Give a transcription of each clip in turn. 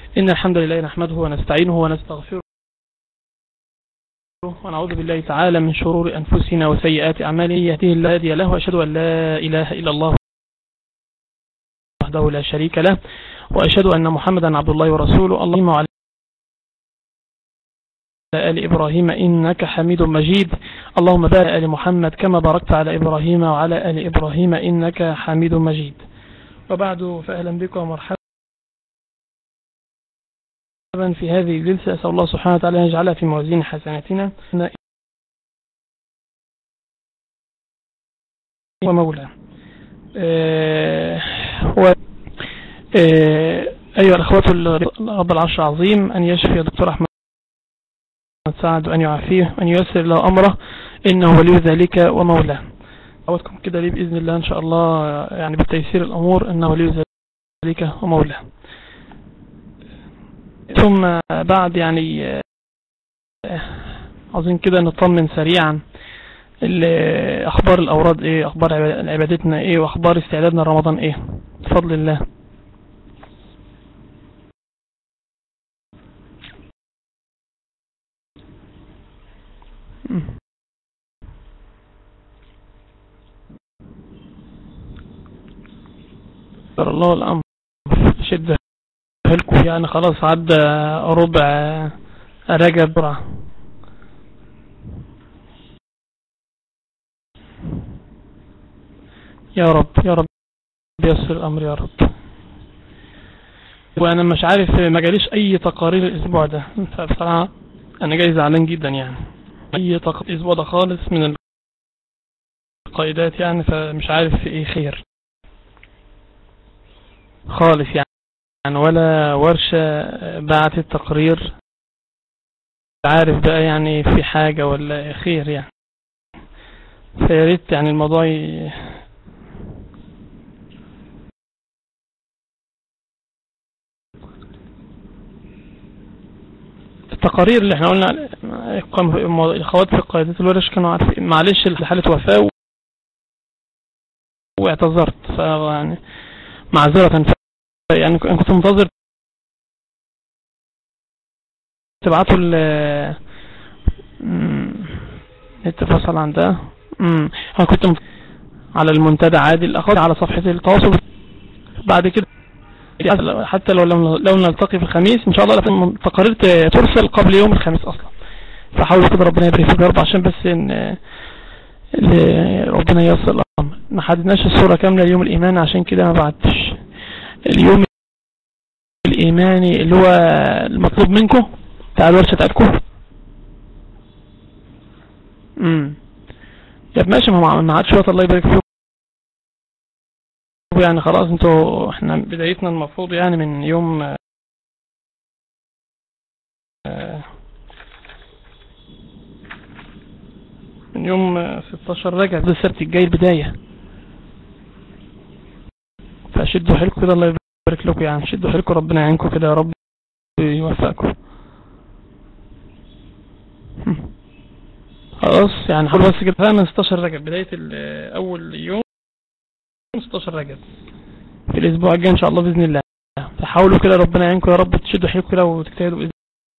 إن الحمد لله نحمده ونستعينه ونستغفره ونعوذ بالله تعالى من شرور أنفسنا وسيئات أعمالنا يهديه الله هادي له وأشهد أن لا إله إلا الله وحده لا شريك له وأشهد أن محمدا عبد الله ورسوله اللهم وعلى آل إبراهيم إنك حميد مجيد اللهم بارك آل محمد كما باركت على إبراهيم وعلى آل إبراهيم إنك حميد مجيد وبعد فأهلا بكم ومرحبا في هذه الجلسة أسأل الله سبحانه وتعالى أن يجعلها في موازين حسناتنا ومولى آه و آه أيها الأخوة رب العرش العظيم أن يشفي دكتور أحمد سعد وأن يعافيه وأن ييسر له أمره إنه ولي ذلك ومولاه دعوتكم كده لي بإذن الله إن شاء الله يعني بتيسير الأمور إنه ولي ذلك ومولاه ثم بعد يعني عاوزين كده نطمن سريعا اخبار الاوراد ايه اخبار عبادتنا ايه واخبار استعدادنا لرمضان ايه بفضل الله الله الامر شد لكم يعني خلاص عدى ربع رجب يا رب يا رب يسر الامر يا رب وانا مش عارف ما جاليش اي تقارير الاسبوع ده فبصراحه انا جاي زعلان جدا يعني اي تقارير الاسبوع ده خالص من القائدات يعني فمش عارف في ايه خير خالص يعني يعني ولا ورشة بعتت تقرير عارف بقى يعني في حاجة ولا خير يعني فياريت يعني الموضوع ي... التقارير اللي احنا قلنا اخوات في قيادات الورش كانوا عارفين معلش حالة وفاة واعتذرت فيعني معذرة يعني انا كنت منتظر تبعتوا ال نت فصل عن ده انا كنت على المنتدى عادي الاخوات على صفحة التواصل بعد كده حتى لو لو, لو نلتقي في الخميس ان شاء الله تقارير ترسل قبل يوم الخميس اصلا فحاول كده ربنا يبارك فيك يا رب عشان بس ان ربنا ييسر الامر ما حددناش الصوره كامله ليوم الايمان عشان كده ما بعتش اليوم الإيماني اللي هو المطلوب منكم بتاع الورشة بتاعتكم امم يا ماشي ما ما عادش وقت الله يبارك فيكم يعني خلاص انتوا احنا بدايتنا المفروض يعني من يوم من يوم 16 رجع ده السبت الجاي البداية فشدوا حيلكم كده الله يبارك لكم يعني شدوا حيلكم ربنا يعينكم كده يا رب يوفقكم خلاص يعني حاول بس كده من 16 رجب بداية اول يوم 16 رجب في الاسبوع الجاي ان شاء الله باذن الله فحاولوا كده ربنا يعينكم يا رب تشدوا حيلكم كده وتجتهدوا باذن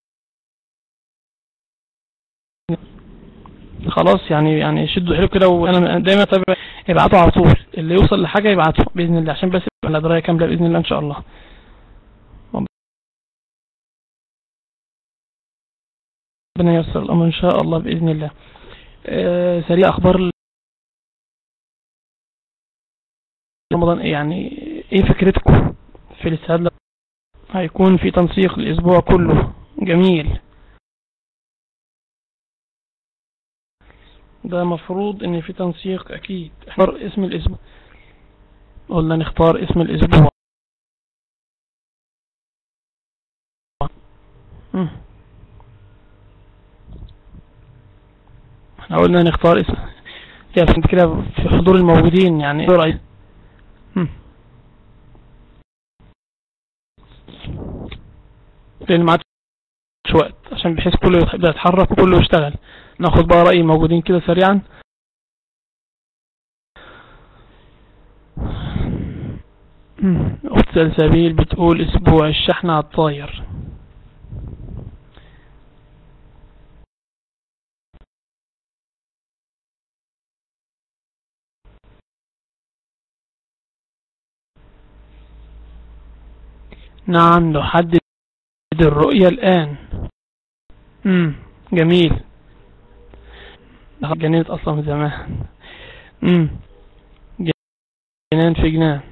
خلاص يعني يعني شدوا حيلكم كده وانا دايما طيب ابعتوا على طول اللي يوصل لحاجه يبعته باذن الله عشان بس يبقى الدرايه كامله باذن الله ان شاء الله ربنا ييسر الامر ان شاء الله باذن الله آه سريع اخبار رمضان يعني ايه فكرتكم في الاستعداد هيكون في تنسيق الاسبوع كله جميل ده مفروض ان في تنسيق اكيد اختار اسم الاسبوع قلنا نختار اسم الاسبوع احنا قلنا نختار اسم يعني كده في حضور الموجودين يعني ايه رأيك لان ما عادش وقت عشان بحيث كله يبدأ يتحرك وكله يشتغل ناخد بقى رأي موجودين كده سريعا أخت سلسبيل بتقول أسبوع الشحن على الطاير نعم نحدد الرؤية الآن مم. جميل جنينة أصلا من زمان مم. جنان في جنان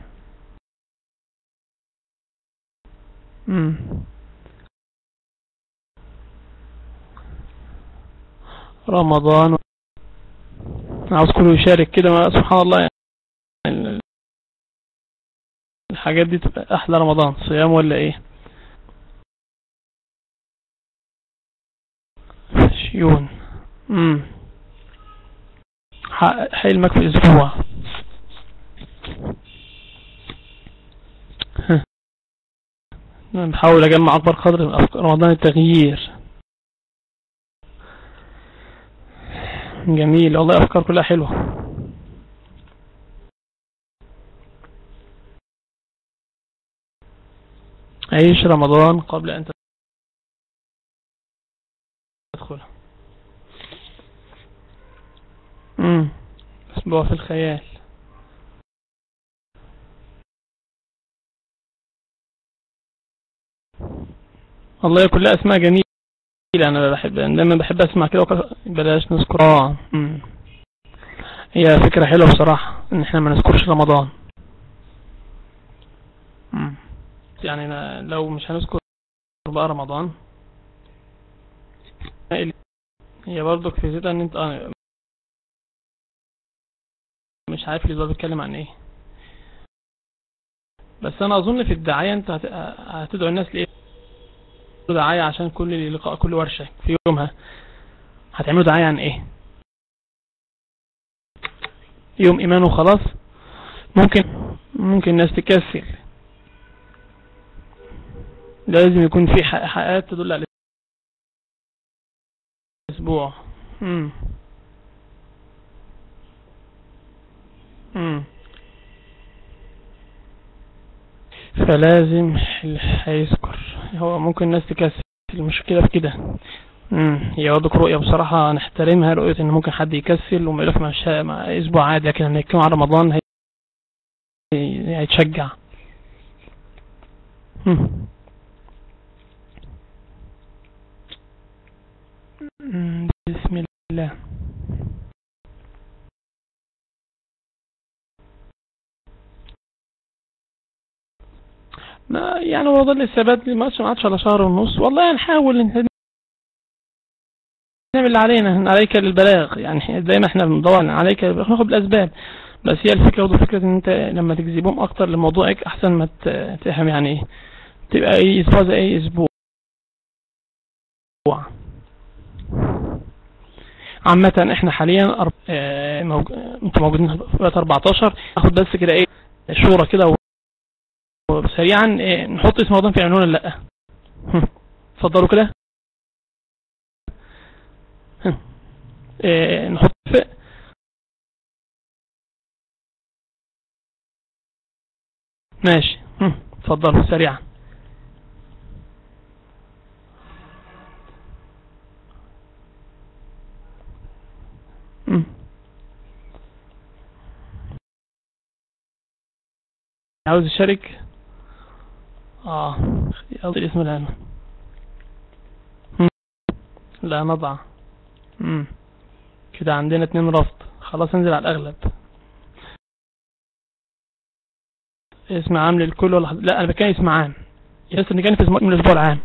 مم. رمضان عاوز كله يشارك كده سبحان الله يعني الحاجات دي تبقى احلى رمضان صيام ولا ايه شيون امم حلمك في اسبوع بحاول اجمع اكبر قدر من رمضان التغيير جميل والله افكار كلها حلوه عيش رمضان قبل ان تدخل امم اسبوع في الخيال والله كلها اسماء جميلة انا بحب دايما بحب اسمع كده بلاش نذكر اه هي فكرة حلوة بصراحة ان احنا ما نذكرش رمضان مم. يعني لو مش هنذكر بقى رمضان هي برضو كفيزتها ان انت آه، مش عارف اللي بيتكلم عن ايه بس انا اظن في الدعاية انت هتدعو الناس لايه دعاية عشان كل لقاء كل ورشة في يومها هتعملوا دعاية عن ايه يوم ايمان وخلاص ممكن ممكن الناس تكسل لازم يكون في حقات تدل على الاسبوع امم امم فلازم هيذكر هو ممكن الناس تكسل المشكلة في كده امم هي برضه رؤية بصراحة نحترمها رؤية ان ممكن حد يكسل وما يقولك مع, مع اسبوع عادي لكن لما يتكلم عن رمضان هي... هيتشجع بسم الله ما يعني هو ظل الثبات ما عادش على شهر ونص والله نحاول نعمل اللي علينا عليك للبلاغ يعني دايما احنا بندور عليك ناخد بالاسباب بس هي الفكره برضه فكره ان انت لما تجذبهم اكتر لموضوعك احسن ما تفهم يعني ايه تبقى اي اسبوع زي اي اسبوع عامة احنا حاليا أرب... اه موج... انتوا موجودين في 14 ناخد بس كده ايه شورى كده سريعا إيه نحط اسم رمضان في العنوان ولا لا اتفضلوا كده إيه نحط في ماشي اتفضلوا سريعا عاوز يشارك اه يقضي اسم الان لا نضع امم كده عندنا اتنين رفض خلاص انزل على الاغلب اسم عام للكل ولا لا انا بكان اسم عام يحس ان كان في اسم الاسبوع العام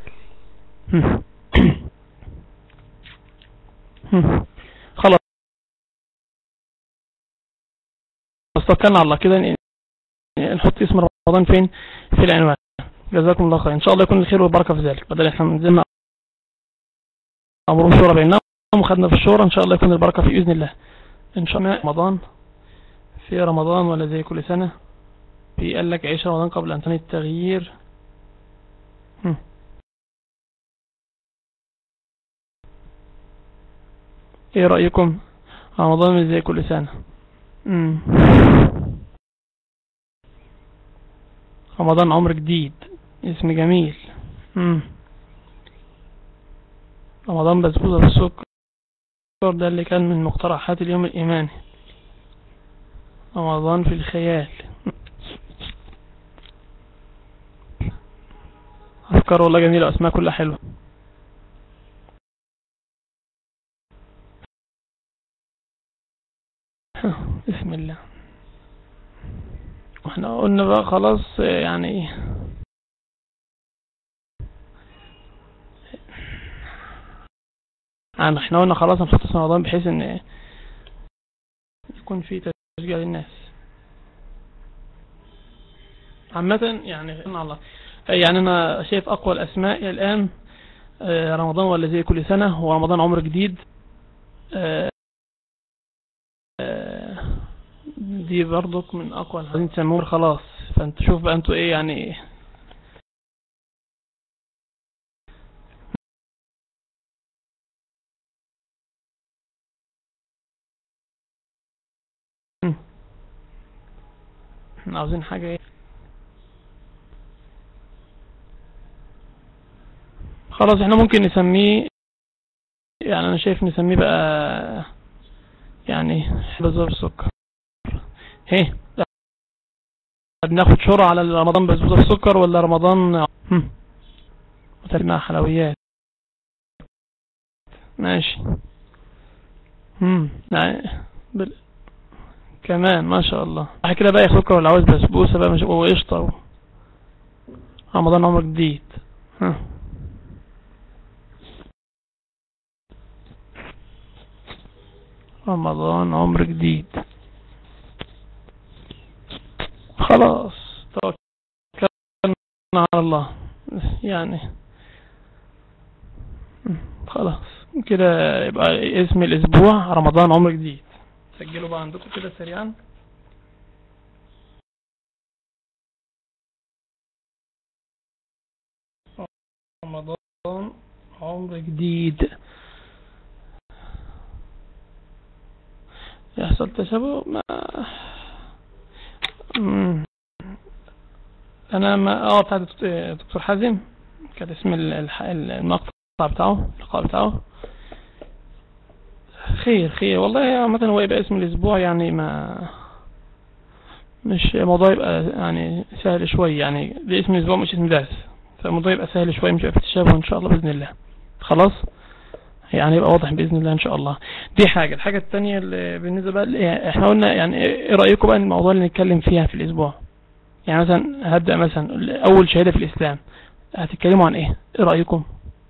خلاص بس توكلنا على الله كده نحط اسم رمضان فين في العنوان جزاكم الله خير ان شاء الله يكون الخير والبركه في ذلك بدل احنا نزلنا امر الشورى بيننا وخدنا في الشورى ان شاء الله يكون البركه في باذن الله ان شاء الله رمضان في رمضان ولا زي كل سنه في قال لك عيش رمضان قبل ان تنهي التغيير ايه رأيكم رمضان زي كل سنة امم رمضان عمر جديد اسم جميل مم. رمضان بسبوسة بالسكر ده اللي كان من مقترحات اليوم الإيماني رمضان في الخيال أفكار والله جميلة أسماء كلها حلوة بسم الله واحنا قلنا بقى خلاص يعني يعني احنا قلنا خلاص هنخصص رمضان بحيث ان يكون في تشجيع للناس عامة يعني الله يعني انا شايف اقوى الاسماء الان آه، رمضان ولا زي كل سنة هو رمضان عمر جديد آه، آه، دي برضك من اقوى عايزين تسموه خلاص فانت شوف بقى انتوا ايه يعني احنا عاوزين حاجة ايه خلاص احنا ممكن نسميه يعني انا شايف نسميه بقى يعني بزور السكر هي بناخد شورى على رمضان بزبوط السكر ولا رمضان مع حلويات ماشي هم بل... كمان ما شاء الله بعد كده بقى سكر ولا عاوز بسبوسه بقى مش وقشطه رمضان عمر جديد ها رمضان عمر جديد خلاص توكلنا على الله يعني خلاص كده يبقى اسم الاسبوع رمضان عمر جديد سجلوا بقى عندكم كده سريعا رمضان عمر جديد يحصل تشابه ما انا ما اه بتاع دكتور حازم كان اسم المقطع بتاعه اللقاء بتاعه خير خير والله عامة هو يبقى اسم الاسبوع يعني ما مش الموضوع يبقى يعني سهل شوي يعني ده اسم الاسبوع مش اسم درس فالموضوع يبقى سهل شوي مش يبقى في تشابه ان شاء الله باذن الله خلاص يعني يبقى واضح باذن الله ان شاء الله دي حاجه الحاجه الثانيه اللي بالنسبه بقى احنا قلنا يعني ايه رايكم بقى الموضوع اللي نتكلم فيها في الاسبوع يعني مثلا هبدا مثلا اول شهاده في الاسلام هتتكلموا عن ايه ايه رايكم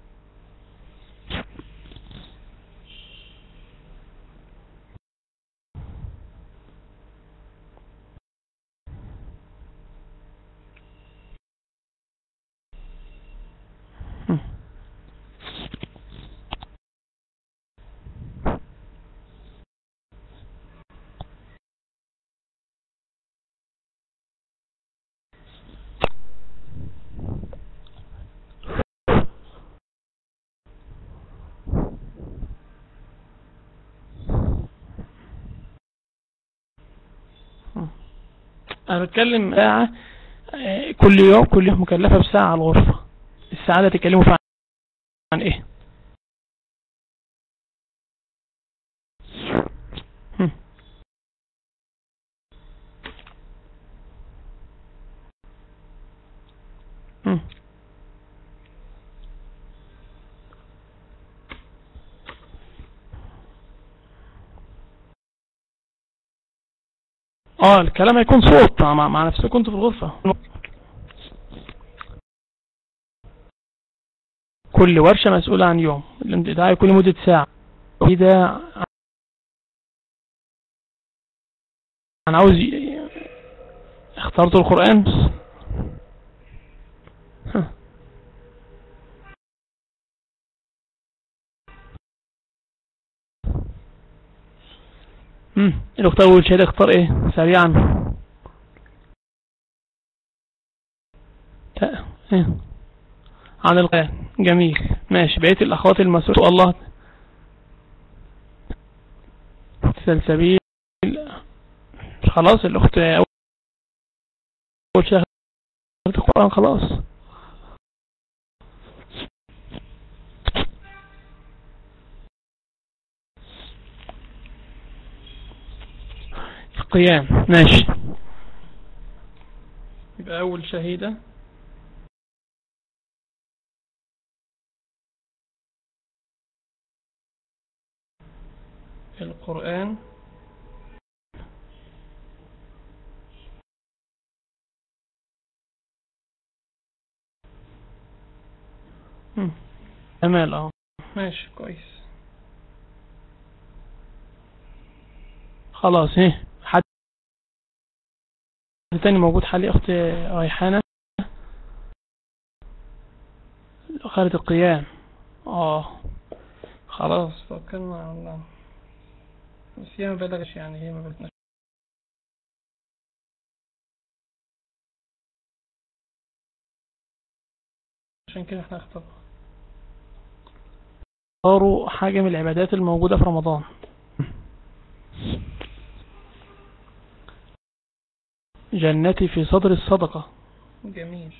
انا بتكلم ساعة آه، كل يوم كل يوم مكلفة بساعة على الغرفة الساعة ده تتكلموا فيها عن ايه اه الكلام هيكون صوت مع, مع نفسك كنت في الغرفة كل ورشة مسؤولة عن يوم الامتداع يكون لمدة ساعة وإذا أنا عاوز اخترت القرآن امم الاختار اول شيء اختار ايه سريعا ايه عن القيام جميل ماشي بقية الاخوات المسؤول الله سلسبيل خلاص الاخت اول شيء القرآن خلاص القيام ماشي يبقى أول شهيدة القرآن أمال اه ماشي كويس خلاص ايه حد تاني موجود حالي اختي ريحانة خالد القيام اه خلاص توكلنا على الله بس هي ما بلغش يعني هي ما بلغش عشان كده احنا اخترنا اختاروا حاجة من العبادات الموجودة في رمضان جنتي في صدر الصدقة جميل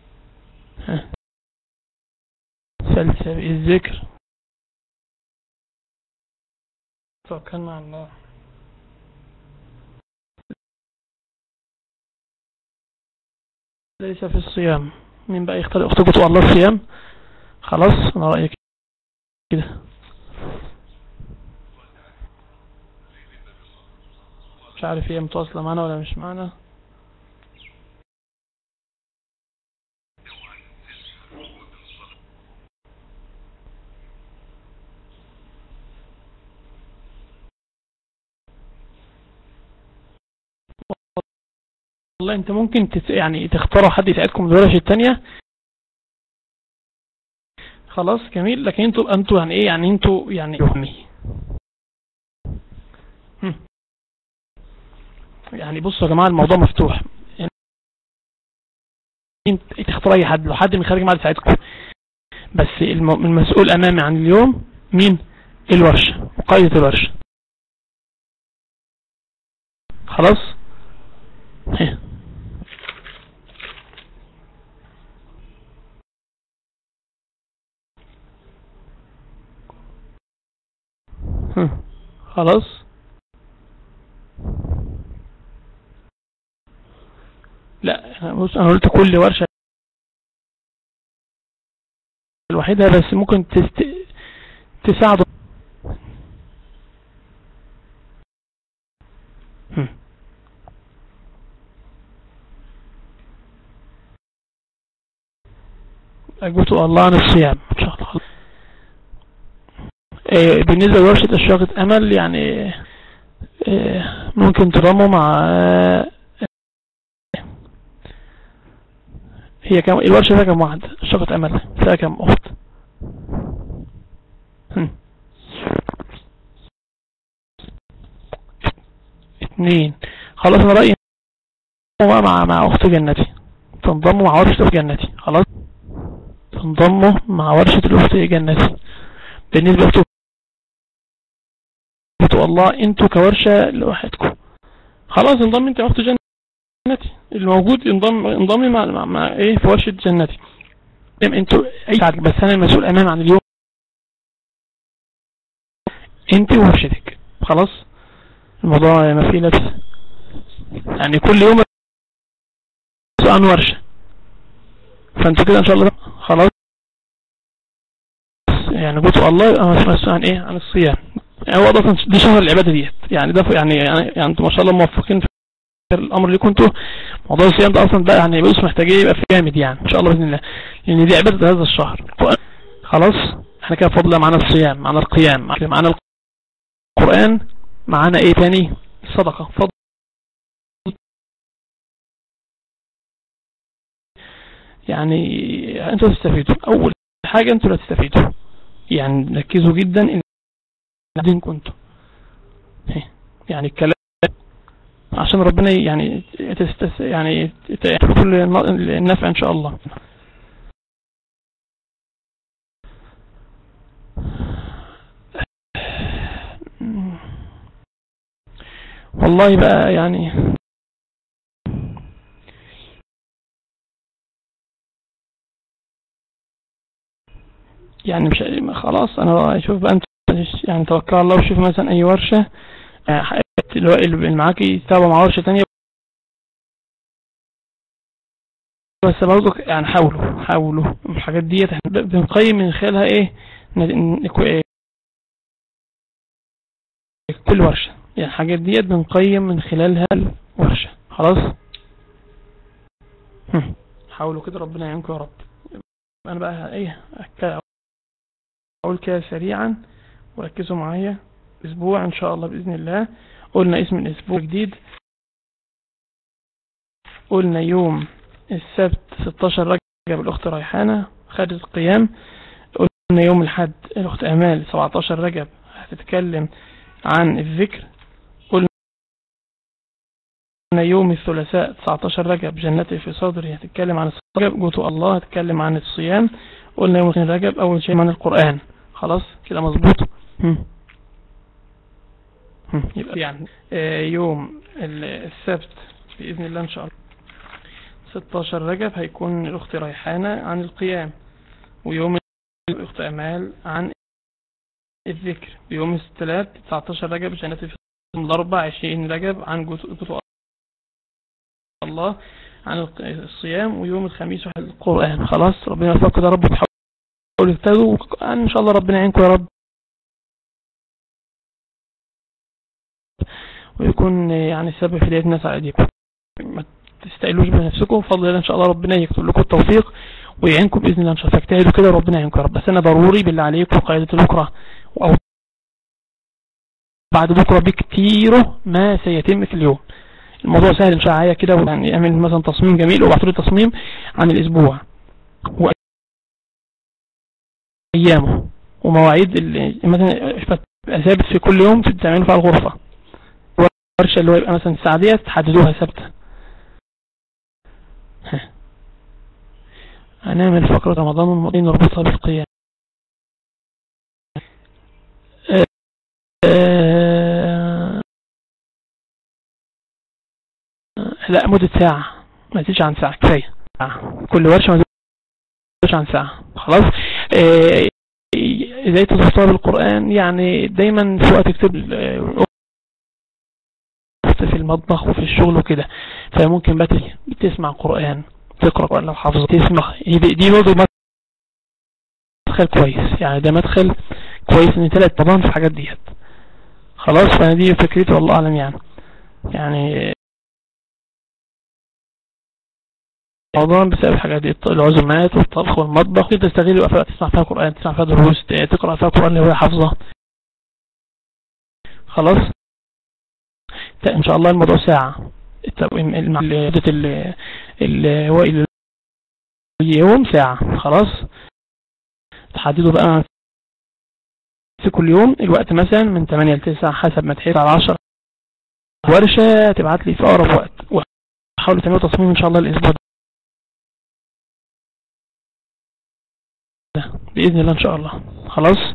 سلسل الذكر توكلنا على الله ليس في الصيام مين بقى يختار اختكم الله الصيام خلاص انا رأيك كده مش عارف هي متواصلة معنا ولا مش معنا والله انت ممكن تت... يعني تختاروا حد يساعدكم الورش التانية خلاص جميل لكن انتوا انتوا يعني ايه يعني انتوا يعني يهمي يعني بصوا يا جماعة الموضوع مفتوح يعني انت تختار اي حد لو حد من خارج المعهد يساعدكم بس المسؤول امامي عن اليوم مين الورشة وقائدة الورشة خلاص هي. خلاص لا بص انا قلت كل ورشة الوحيدة بس ممكن تست... تساعده أجبت الله عن الصيام إن شاء الله إيه بالنسبة لورشة أشواقة أمل يعني إيه ممكن تضموا مع هي كم الورشة فيها كم واحد أشواقة أمل فيها كم أخت اثنين خلاص أنا رأيي مع مع أخت جنتي تنضموا مع ورشة جنتي خلاص تنضموا مع ورشة الأخت جنتي بالنسبة لأخت والله انتوا كورشة لوحدكم خلاص انضم انت اخت جنتي الموجود انضم انضمي مع, مع, مع ايه في ورشة جنتي انتوا اي تعليق بس انا المسؤول امام عن اليوم انت وورشتك خلاص الموضوع ما فيه لبس يعني كل يوم عن ورشة فانتوا كده ان شاء الله خلاص يعني قلتوا الله مسؤول عن ايه عن الصيام يعني هو اصلا دي شهر العباده ديت يعني ده يعني يعني, يعني انتم ما شاء الله موفقين في الامر اللي كنتوا موضوع الصيام ده اصلا ده يعني بص محتاجين يبقى جامد يعني ان شاء الله باذن الله لان دي عباده هذا الشهر خلاص احنا كده بفضل معانا الصيام معانا القيام معانا القران معانا ايه تاني الصدقه فضل يعني انتوا تستفيدوا اول حاجه انتوا اللي تستفيدوا يعني ركزوا جدا ان دين كنتم يعني الكلام عشان ربنا يعني تستس يعني كل النفع ان شاء الله والله بقى يعني يعني مش خلاص انا شوف بقى انت يعني توكل الله وشوف مثلا اي ورشة آه، اللي معاك يتابع مع ورشة تانية بس برضه يعني حاولوا حاولوا الحاجات ديت احنا بنقيم من خلالها ايه كل ورشة يعني الحاجات ديت بنقيم من خلالها الورشة خلاص حاولوا كده ربنا يعينكم يا رب انا بقى ايه اقول كده سريعا وركزوا معايا اسبوع ان شاء الله باذن الله قلنا اسم الاسبوع جديد قلنا يوم السبت 16 رجب الاخت ريحانة خدت القيام قلنا يوم الحد الاخت امال 17 رجب هتتكلم عن الذكر قلنا يوم الثلاثاء 19 رجب جنتي في صدري هتتكلم عن الصجب قلت الله هتتكلم عن الصيام قلنا يوم رجب اول شيء عن القرآن خلاص كده مظبوط يبقى يعني آه، يوم السبت بإذن الله إن شاء الله 16 رجب هيكون الأخت ريحانة عن القيام ويوم الأخت أمال عن الذكر ويوم الثلاث 19 رجب جنة في الأربع 20 رجب عن جزء الله عن الصيام ويوم الخميس القرآن خلاص ربنا يوفقكم يا رب تحاولوا تهتدوا ان شاء الله ربنا يعينكم يا رب ويكون يعني سبب في هدايه الناس على ايديكم ما تستقلوش بنفسكم بفضل الله ان شاء الله ربنا يكتب لكم التوفيق ويعينكم باذن الله ان شاء الله فاجتهدوا كده وربنا يعينكم يا رب بس انا ضروري بالله عليكم قاعده بكره او بعد بكره بكتير ما سيتم في اليوم الموضوع سهل ان شاء الله كده يعني اعمل مثلا تصميم جميل وابعثوا لي تصميم عن الاسبوع وايامه ومواعيد اللي مثلا ثابت في كل يوم تعملوا فيها الغرفه الورشه اللي هو يبقى مثلا الساعه ديت تحددوها ثابته هنعمل فقرة رمضان الماضي نربطها بالقيام لا مدة ساعة ما تزيدش عن ساعة كفاية كل ورشة ما تزيدش عن ساعة خلاص ازاي تظبطها بالقرآن يعني دايما في وقت تكتب في المطبخ وفي الشغل وكده فممكن بقى تسمع قرآن تقرأ قرآن لو حافظ تسمع دي برضه مدخل كويس يعني ده مدخل كويس ان تلات رمضان في الحاجات ديت خلاص فانا دي فكرتي والله اعلم يعني يعني رمضان بسبب الحاجات دي العزومات والطبخ والمطبخ تستغل وقفات تسمع فيها قرآن تسمع فيها دروس تقرأ فيها قرآن اللي هو حافظه خلاص ان شاء الله الموضوع ساعة مدة هو اليوم ساعة خلاص تحددوا بقى في كل يوم الوقت مثلا من 8 ل 9 حسب ما تحيط على 10 ورشة تبعت لي في اقرب وقت وحاولوا تعملوا تصميم ان شاء الله الاسبوع ده بإذن الله ان شاء الله خلاص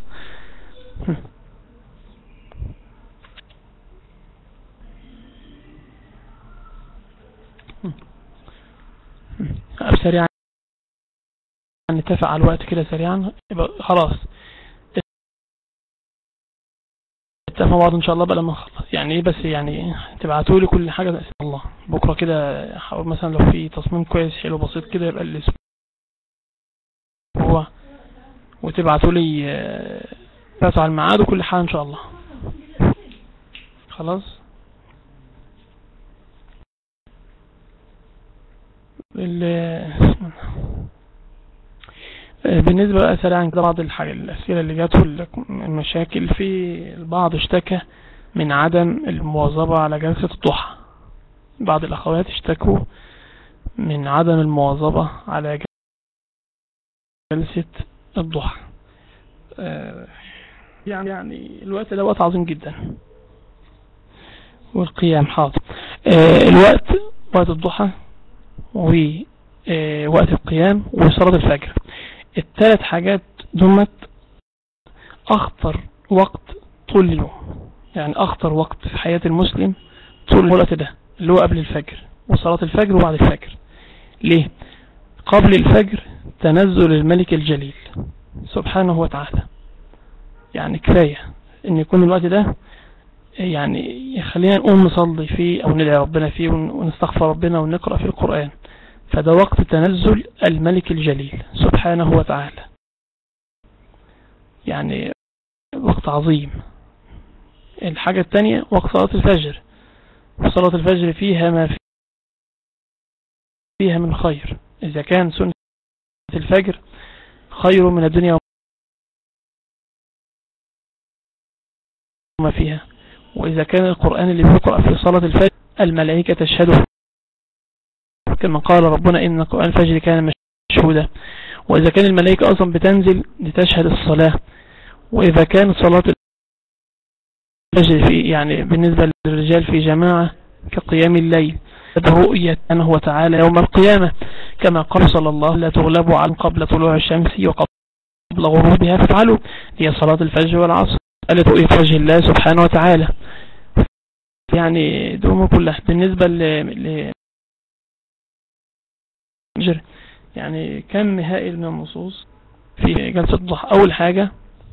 سريعا نتفق على الوقت كده سريعا يبقى خلاص نتفق مع بعض ان شاء الله بقى لما نخلص يعني ايه بس يعني تبعتوا لي كل حاجه بس الله بكره كده حاول مثلا لو في تصميم كويس حلو بسيط كده يبقى الاسبوع هو وتبعتوا لي تسعى آه، الميعاد وكل حاجه ان شاء الله خلاص بالنسبة بقى سريعا كده بعض الأسئلة اللي جات والمشاكل في البعض اشتكى من عدم المواظبة على جلسة الضحى بعض الأخوات اشتكوا من عدم المواظبة على جلسة الضحى آه، يعني يعني الوقت ده وقت عظيم جدا والقيام حاضر آه، الوقت وقت الضحى ووقت القيام وصلاة الفجر الثلاث حاجات دمت اخطر وقت طول اليوم يعني اخطر وقت في حياة المسلم طول الوقت ده اللي هو قبل الفجر وصلاة الفجر وبعد الفجر ليه قبل الفجر تنزل الملك الجليل سبحانه وتعالى يعني كفاية ان يكون الوقت ده يعني يخلينا نقوم نصلي فيه او ندعي ربنا فيه ونستغفر ربنا ونقرأ في القرآن فده وقت تنزل الملك الجليل سبحانه وتعالى يعني وقت عظيم الحاجة الثانية وقت صلاة الفجر وصلاة الفجر فيها ما فيها من خير إذا كان سنة الفجر خير من الدنيا وما فيها وإذا كان القرآن اللي بيقرأ في صلاة الفجر الملائكة تشهده كما قال ربنا إن القرآن الفجر كان مشهودا وإذا كان الملائكة أصلا بتنزل لتشهد الصلاة وإذا كانت صلاة الفجر في يعني بالنسبة للرجال في جماعة كقيام الليل رؤية أنه وتعالى يوم القيامة كما قال صلى الله لا تغلبوا عن قبل طلوع الشمس وقبل غروبها فافعلوا هي صلاة الفجر والعصر قالت رؤية وجه الله سبحانه وتعالى يعني دوم كلها بالنسبة ل يعني كم هائل من النصوص في جلسة الضحى أول حاجة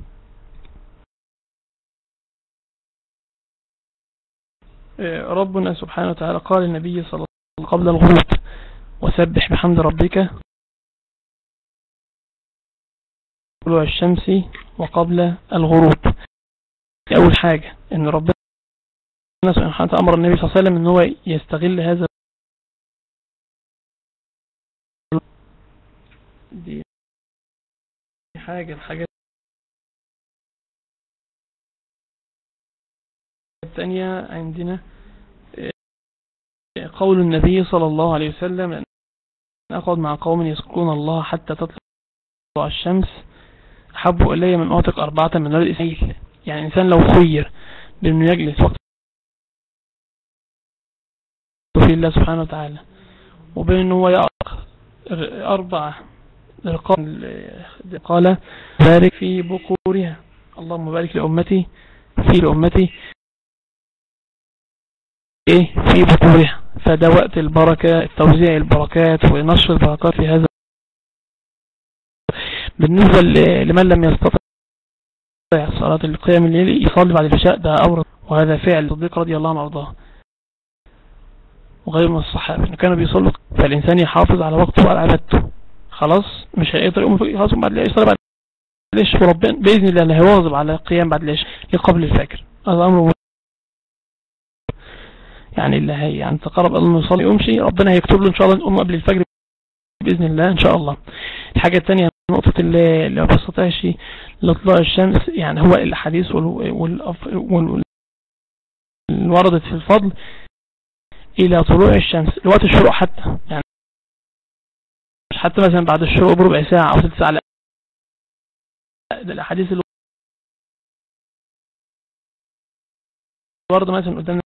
ربنا سبحانه وتعالى قال النبي صلى الله عليه وسلم قبل الغروب وسبح بحمد ربك طلوع الشمس وقبل الغروب أول حاجة إن ربنا سبحانه وتعالى أمر النبي صلى الله عليه وسلم إن هو يستغل هذا دي حاجة الحاجات الثانية عندنا قول النبي صلى الله عليه وسلم أن أقعد مع قوم يسكون الله حتى تطلع الشمس أحب إلي من أعتق أربعة من نار الإسرائيل يعني إنسان لو خير بأنه يجلس وقت في الله سبحانه وتعالى وبين هو يعتق أربعة قال بارك في بقورها اللهم بارك لأمتي في لأمتي ايه في بطورها فده وقت البركة توزيع البركات ونشر البركات في هذا بالنسبة لمن لم يستطع صلاة القيام الليل يصلي بعد العشاء ده أورد وهذا فعل صديق رضي الله عنه وارضاه وغير من الصحابة كانوا بيصلوا فالإنسان يحافظ على وقته وعلى عبادته خلاص مش هيقدر يقوم خلاص بعد يصلي بعد ليش وربنا بإذن الله هيواظب على القيام بعد ليش قبل الفجر هذا أمر يعني اللي هي يعني تقرب الله يصلي يمشي ربنا هيكتب له ان شاء الله نقوم قبل الفجر باذن الله ان شاء الله الحاجه الثانيه نقطه اللي ما بستطيعش لطلوع الشمس يعني هو الاحاديث وال وردت في الفضل الى طلوع الشمس لوقت الشروق حتى يعني حتى مثلا بعد الشروق بربع ساعه او ست ساعه لا الاحاديث اللي ورد مثلا قدامنا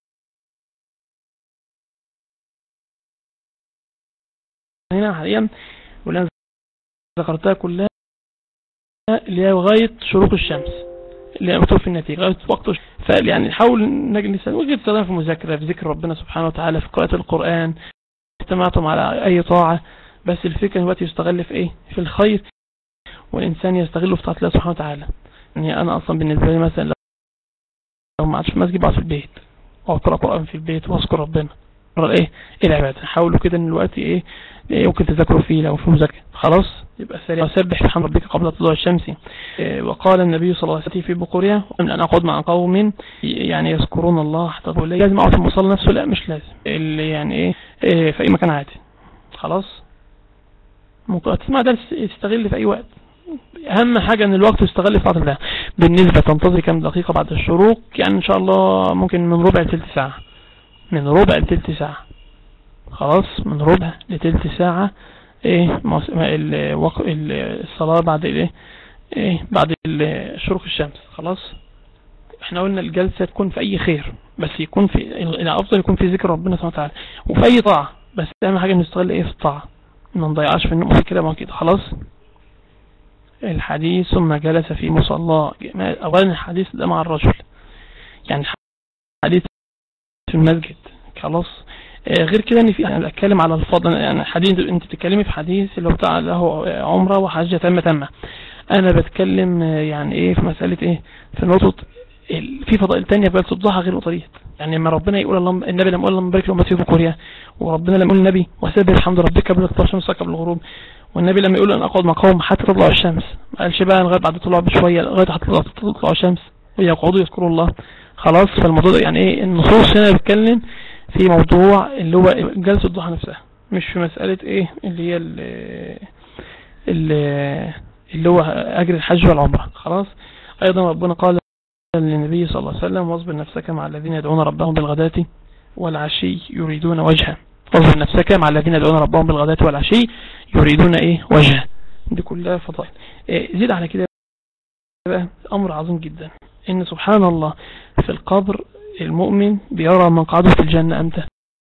هنا حاليا واللي انا ذكرتها كلها اللي هي لغاية شروق الشمس اللي هي مكتوب في النتيجة لغاية وقت فقال يعني نحاول نجلس وجد استخدام في المذاكرة في ذكر ربنا سبحانه وتعالى في قراءة القرآن استمعتم على أي طاعة بس الفكرة دلوقتي يستغل في إيه في الخير والإنسان يستغله في طاعة الله سبحانه وتعالى يعني أنا أصلا بالنسبة لي مثلا لو ما عادش مسجد بقعد في البيت وأقرأ قرآن في البيت وأذكر ربنا ايه العبادة حاولوا كده ان الوقت ايه يمكن تذكروا فيه لو في مذاكرة خلاص يبقى سريع سبح بحمد ربك قبل طلوع الشمس إيه وقال النبي صلى الله عليه وسلم في بقوريا ان انا اقعد مع قوم يعني يذكرون الله حتى تقول لي لازم اقعد في المصلى نفسه لا مش لازم اللي يعني ايه, إيه في اي مكان عادي خلاص ممكن تسمع درس تستغل في اي وقت اهم حاجة ان الوقت يستغل في الله بالنسبة تنتظر كم دقيقة بعد الشروق يعني ان شاء الله ممكن من ربع تلت ساعة من ربع لتلت ساعة خلاص من ربع لتلت ساعة ايه الصلاة بعد الايه ايه بعد شروق الشمس خلاص احنا قلنا الجلسة تكون في اي خير بس يكون في الافضل يكون في ذكر ربنا سبحانه وتعالى وفي اي طاعة بس اهم حاجة نستغل ايه في الطاعة ما نضيعش في النوم في كده كده خلاص الحديث ثم جلس في مصلى اولا الحديث ده مع الرجل يعني الحديث في المسجد خلاص غير كده ان في انا بتكلم على الفضل يعني حديث انت بتتكلمي في حديث اللي هو بتاع له عمره وحجه تامه تامه انا بتكلم يعني ايه في مسألة ايه في نقطة في فضائل تانية في جلسة الضحى غير النقطة ديت يعني لما ربنا يقول الله النبي لما يقول اللهم بارك لأمتي في كوريا وربنا لما يقول النبي وسبح الحمد ربك قبل اطلاع الشمس قبل الغروب والنبي لما يقول ان اقعد مقام حتى تطلع الشمس ما قالش بقى لغايه بعد طلوع بشويه لغايه حتى تطلع الشمس ويقعدوا يذكروا الله خلاص فالموضوع ده يعني ايه النصوص هنا بتتكلم في موضوع اللي هو جلسه الضحى نفسها مش في مساله ايه اللي هي اللي, اللي هو اجر الحج والعمره خلاص ايضا ربنا قال للنبي صلى الله عليه وسلم واصبر نفسك مع الذين يدعون ربهم بالغداة والعشي يريدون وجهه واصبر نفسك مع الذين يدعون ربهم بالغداة والعشي يريدون ايه وجهه دي كلها فضائل إيه زيد على كده بقى امر عظيم جدا ان سبحان الله في القبر المؤمن بيرى مقعده في الجنة امتى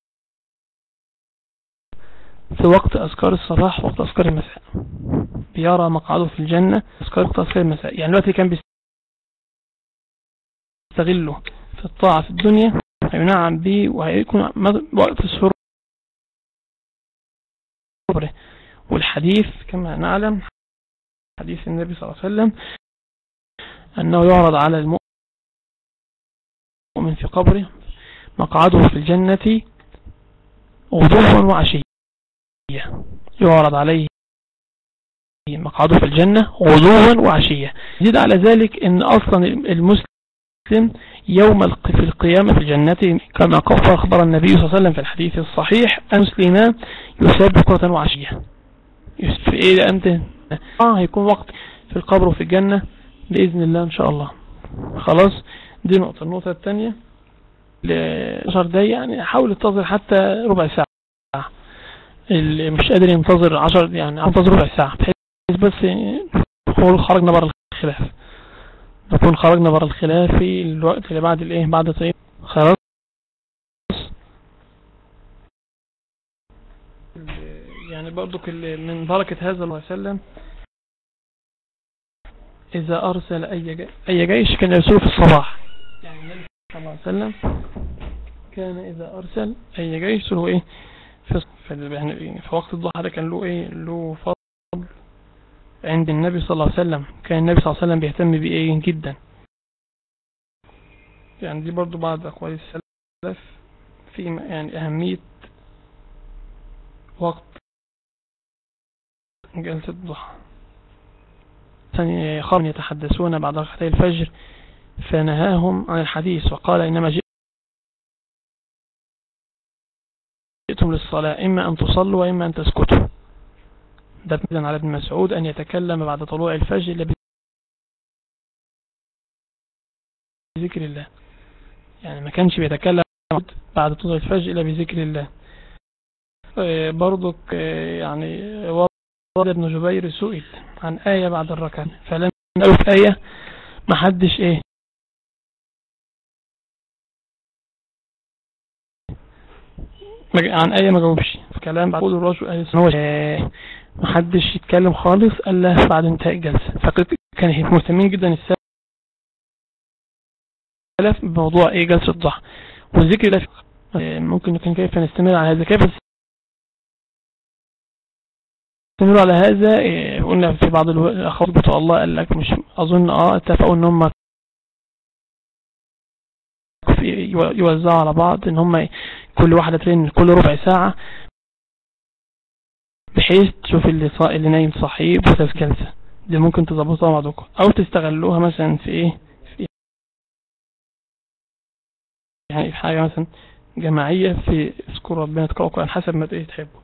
في وقت أذكار الصباح وقت أذكار المساء بيرى مقعده في الجنة أذكار وقت أذكار المساء يعني الوقت كان بيستغله في الطاعة في الدنيا هينعم به وهيكون وقت السرور والحديث كما نعلم حديث النبي صلى الله عليه وسلم أنه يعرض على المؤمن في قبره مقعده في الجنة غدوا وعشية يعرض عليه مقعده في الجنة غدوا وعشية زيد على ذلك ان اصلا المسلم يوم في القيامة في الجنة كما أخبر النبي صلى الله عليه وسلم في الحديث الصحيح المسلمان يساب بكرة وعشية في ايه انت اه هيكون وقت في القبر وفي الجنة بإذن الله ان شاء الله خلاص دي نقطة النقطة الثانية ل 10 دقايق يعني حاول تنتظر حتى ربع ساعة اللي مش قادر ينتظر 10 يعني انتظر ربع ساعة بحيث بس نقول خرجنا بره الخلاف نكون خرجنا بره الخلاف في الوقت اللي بعد الايه بعد طيب خلاص يعني برضو من بركة هذا الله وسلم إذا أرسل أي جيش, أي جيش كان يرسله في الصباح يعني النبي صلى الله عليه وسلم كان إذا أرسل أي جيش يرسله إيه في, في, يعني في وقت الضحى ده كان له إيه له فضل عند النبي صلى الله عليه وسلم كان النبي صلى الله عليه وسلم بيهتم بإيه جدا يعني دي برضو بعض أقوال السلف في يعني أهمية وقت جلسة الضحى خرم يتحدثون بعد ركعتي الفجر فنهاهم عن الحديث وقال إنما جئتم للصلاة إما أن تصلوا وإما أن تسكتوا ده بمثلا على ابن مسعود أن يتكلم بعد طلوع الفجر إلا بذكر الله يعني ما كانش بيتكلم بعد طلوع الفجر إلا بذكر الله آه، برضك آه، يعني وضع ابن جبير سئل عن آية بعد الركعة فلم نقول في آية ما حدش ايه عن آية ما جاوبش في كلام بعد قول الرجل قال هو آه، ما حدش يتكلم خالص الا بعد انتهاء الجلسة فكان مهتمين جدا السلف بموضوع ايه جلسة الضحى والذكر ده آه، ممكن كان كيف نستمر على هذا كيف نستمر على هذا آه، قلنا في بعض الاخوات بتوع الله قال لك مش اظن اه اتفقوا ان هم يوزعوا على بعض ان هم كل واحدة ترين كل ربع ساعة بحيث تشوف اللي صا... اللي نايم صحيح وتذكرتها دي ممكن تظبطها مع بعضكم او تستغلوها مثلا في ايه في يعني في حاجة مثلا جماعية في اذكر ربنا تقرأوا القرآن حسب ما تحبوا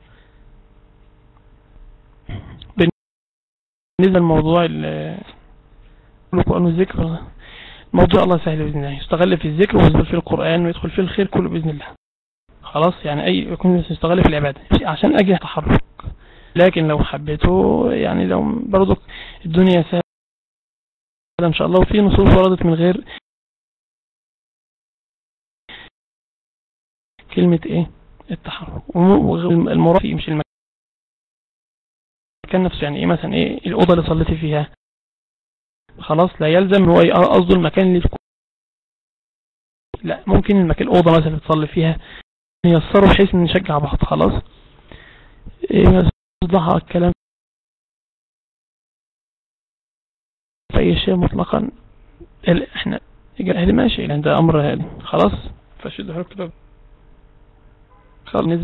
بالنسبة لموضوع القرآن والذكر موضوع الله سهل بإذن الله يستغل في الذكر ويصبر في القرآن ويدخل في الخير كله بإذن الله خلاص يعني أي يكون يستغل في العبادة عشان أجل تحرك لكن لو حبيته يعني لو برضك الدنيا سهلة إن شاء الله وفي نصوص وردت من غير كلمة إيه التحرك والمراد مش المكان نفسه يعني إيه مثلا إيه الأوضة اللي صليتي فيها خلاص لا يلزم هو قصده المكان اللي لا ممكن المكان الأوضة مثلا تصلي فيها نيسره بحيث نشجع بعض خلاص ايه الكلام بأي شيء مطلقا احنا اهل ماشي يعني ده امر خلاص فشد حرك كده خلاص بالنسبة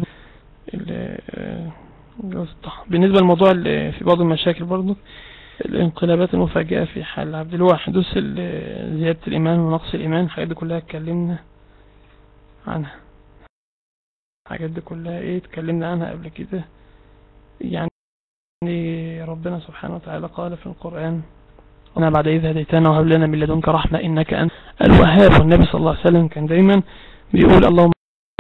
بالنسبة للموضوع اللي في بعض المشاكل برضو الانقلابات المفاجئة في حال العبد اللي هو حدوث زيادة الإيمان ونقص الإيمان الحاجات دي كلها اتكلمنا عنها الحاجات دي كلها ايه اتكلمنا عنها قبل كده يعني ربنا سبحانه وتعالى قال في القرآن أنا بعد إذ هديتنا وهب لنا من لدنك رحمة إنك أنت الوهاب والنبي صلى الله عليه وسلم كان دايما بيقول اللهم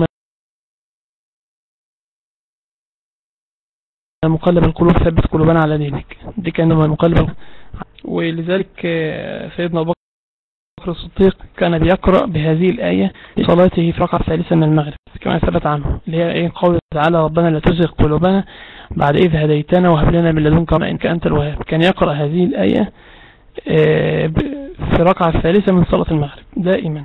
مقلب القلوب ثبت قلوبنا على دينك دي كان مقلب ولذلك سيدنا أبو بكر الصديق كان بيقرأ بهذه الآية في صلاته في ركعة ثالثة من المغرب كما ثبت عنه اللي هي ايه قول تعالى ربنا لا تزغ قلوبنا بعد إذ هديتنا وهب لنا من لدنك إنك أنت الوهاب كان يقرأ هذه الآية آه، في ركعة الثالثة من صلاة المغرب دائما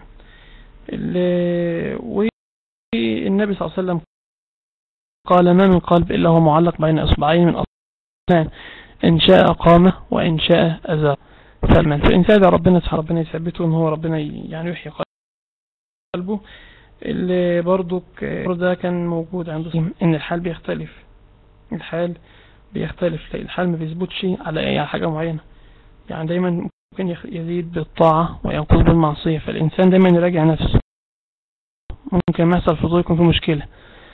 والنبي صلى الله عليه وسلم قال ما من قلب إلا هو معلق بين أصبعين من أصبعين إن شاء قام وإن شاء أزال فمن فالإنسان إذا ربنا سبحانه ربنا يثبته إن هو ربنا يعني يحيي قلبه اللي برضو ده كان موجود عنده إن الحال بيختلف الحال بيختلف الحال ما بيثبتش على أي حاجة معينة يعني دايما ممكن يزيد بالطاعة وينقص بالمعصية فالإنسان دايما يراجع نفسه ممكن ما يحصل في يكون في مشكلة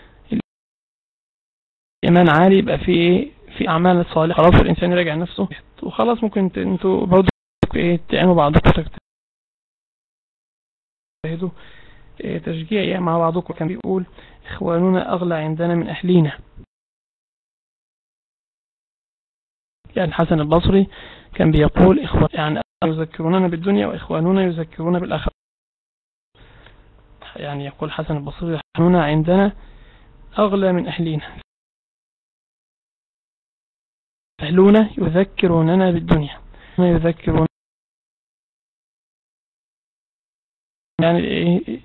الإيمان عالي يبقى في إيه في أعمال صالحة خلاص الإنسان يراجع نفسه وخلاص ممكن انتوا برضه إيه تعينوا بعضكم تجتهدوا إيه تشجيع يعني مع بعضكم كان بيقول إخواننا أغلى عندنا من أهلينا يعني الحسن البصري كان بيقول إخوان يعني يذكروننا بالدنيا وإخواننا يذكرون بالآخرة يعني يقول حسن البصري إخواننا عندنا أغلى من أهلنا أهلنا يذكروننا بالدنيا يذكرون يعني إيه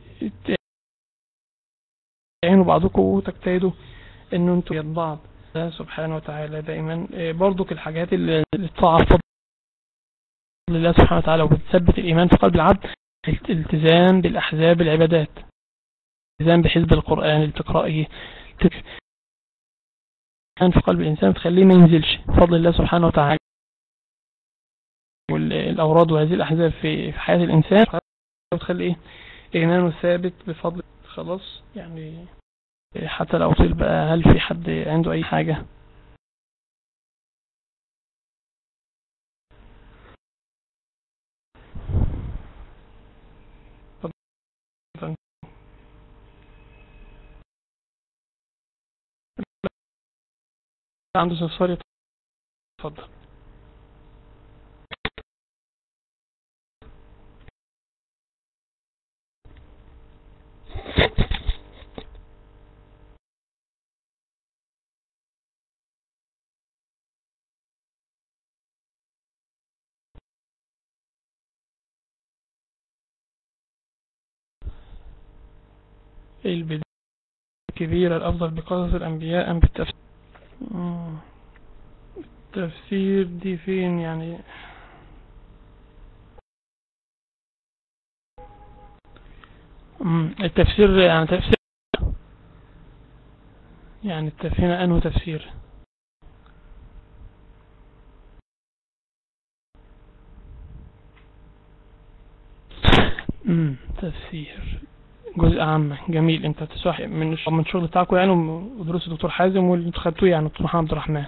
تعينوا بعضكم وتجتهدوا ان انتوا يد بعض سبحانه وتعالى دائما إيه، برضك الحاجات اللي تصعب فضل الله سبحانه وتعالى وبتثبت الإيمان في قلب العبد الالتزام بالأحزاب العبادات الالتزام بحزب القرآن اللي بتقرأيه في قلب الإنسان تخليه ما ينزلش بفضل الله سبحانه وتعالى والأوراد وهذه الأحزاب في حياة الإنسان وتخلي إيه إيمانه ثابت بفضل خلاص يعني حتى لو طيل بقى هل في حد عنده أي حاجة عنده استفسار يتفضل البداية الكبيرة الأفضل بقصص الأنبياء أم بالتفسير التفسير دي فين يعني التفسير يعني تفسير يعني التفسير أنه تفسير امم تفسير جزء عام جميل انت تسوح من من الشغل بتاعكم يعني ودروس الدكتور حازم واللي انتوا خدتوه يعني دكتور محمد عبد الرحمن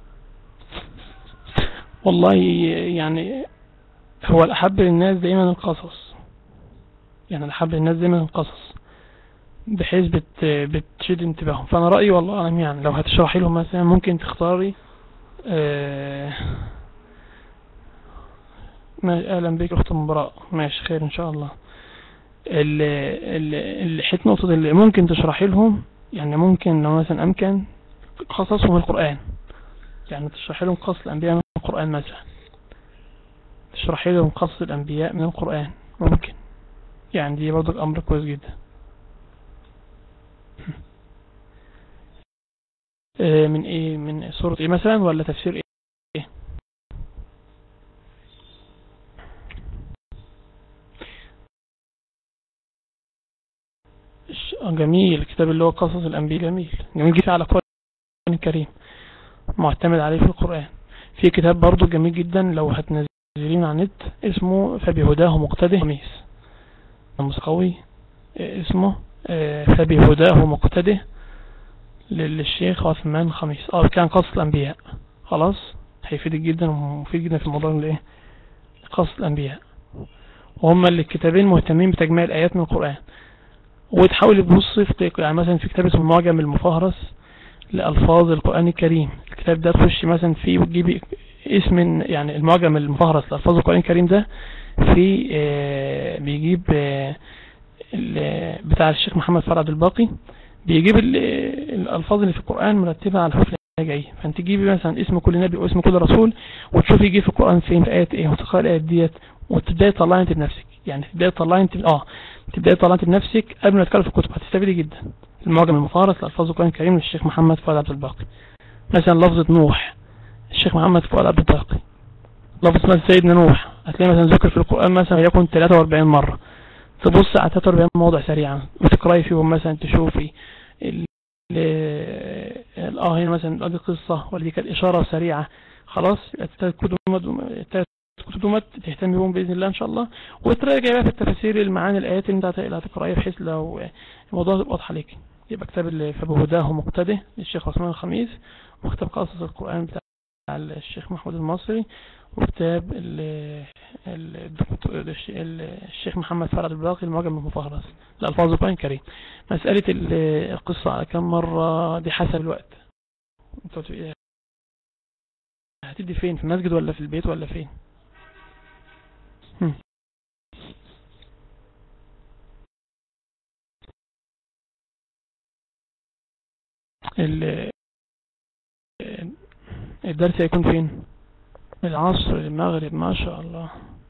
والله يعني هو الأحب للناس دايما القصص يعني الأحب للناس دايما القصص بحيث بت بتشد انتباههم فأنا رأيي والله أعلم يعني لو هتشرحي لهم مثلا ممكن تختاري آه أهلا بك أخت مبراء ماشي خير إن شاء الله الحته نقطة اللي ممكن تشرحي لهم يعني ممكن لو مثلا أمكن قصصهم القرآن يعني تشرحي لهم قصص الأنبياء من القرآن مثلا تشرحي لهم قصص الأنبياء من القرآن ممكن يعني دي برضك أمر كويس جدا آه، من ايه من سورة ايه مثلا ولا تفسير ايه جميل الكتاب اللي هو قصص الأنبياء جميل جميل جدا على القرآن الكريم معتمد عليه في القرآن في كتاب برضو جميل جدا لو هتنزلين على النت اسمه فبهداه مقتده خميس قوي اسمه فبهداه مقتده للشيخ عثمان خميس اه كان قصص الأنبياء خلاص هيفيدك جدا ومفيد جدا في الموضوع الايه قصص الأنبياء وهم اللي الكتابين مهتمين بتجميع الآيات من القرآن وتحاول تبص في يعني مثلا في كتاب اسمه المعجم المفهرس لألفاظ القرآن الكريم الكتاب ده تخش مثلا فيه وتجيب اسم يعني المعجم المفهرس لألفاظ القرآن الكريم ده في آه بيجيب آه بتاع الشيخ محمد فرد الباقي بيجيب الألفاظ اللي في القرآن مرتبة على الحروف جاي فانت تجيبي مثلا اسم كل نبي واسم كل رسول وتشوفي يجي في القرآن فين في آيات ايه وتقرأ الآيات ديت وتبداي تطلعي انت بنفسك يعني تبداي تطلعي انت اه تبداي تطلعي انت بنفسك قبل ما تتكلم في الكتب هتستفيدي جدا المعجم المفارس لألفاظ القرآن الكريم للشيخ محمد فؤاد عبد الباقي مثلا لفظة نوح الشيخ محمد فؤاد عبد الباقي لفظ مثلا سيدنا نوح هتلاقي مثلا ذكر في القرآن مثلا يكون 43 مرة تبص على 43 موضع سريعا وتقراي فيهم مثلا تشوفي اه هنا مثلا ادي قصة ولا دي كانت اشارة سريعة خلاص الثلاث كتب كتب تهتم بهم باذن الله ان شاء الله وتراجع بقى في التفاسير المعاني الايات اللي انت هتقراها بحيث لو الموضوع يبقى واضح عليك يبقى كتاب فبهداه مقتده للشيخ عثمان الخميس وكتاب قصص القرآن بتاع الشيخ محمود المصري وكتاب الشيخ محمد فرد الباقي المعجم المفهرس لألفاظ القرآن الكريم مسألة القصة على كم مرة دي حسب الوقت هتدي فين في المسجد ولا في البيت ولا فين الدرس هيكون فين العصر المغرب ما شاء الله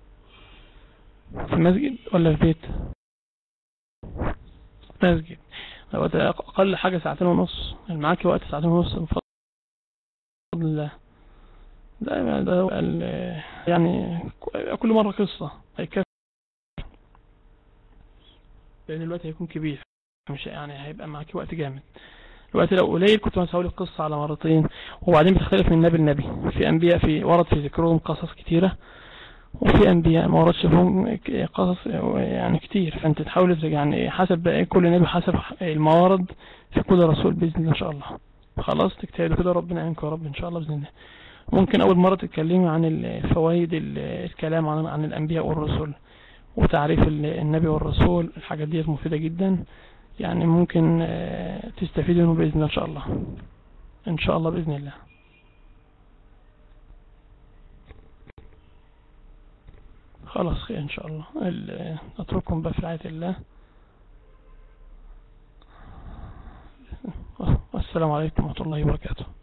في المسجد ولا في البيت مسجد لو اقل حاجة ساعتين ونص معاكي وقت ساعتين ونص من فضل الله دائما ده يعني كل مرة قصة هيكفي لان الوقت هيكون كبير مش يعني هيبقى معاكي وقت جامد الوقت لو قليل كنت هسوي القصة على مرتين وبعدين بتختلف من نبي لنبي في انبياء في ورد في ذكرهم قصص كتيرة وفي انبياء ما وردش فيهم قصص يعني كتير فانت تحاول يعني حسب بقى كل نبي حسب الموارد في كل رسول باذن الله ان شاء الله خلاص تجتهدوا كده ربنا يعينكم يا رب ان شاء الله باذن الله ممكن اول مرة تتكلمي عن فوائد الكلام عن عن الانبياء والرسل وتعريف النبي والرسول الحاجات دي مفيدة جدا يعني ممكن تستفيد منه بإذن الله إن شاء الله إن شاء الله بإذن الله خلاص خير إن شاء الله أترككم بقى في رعاية الله والسلام عليكم ورحمة الله وبركاته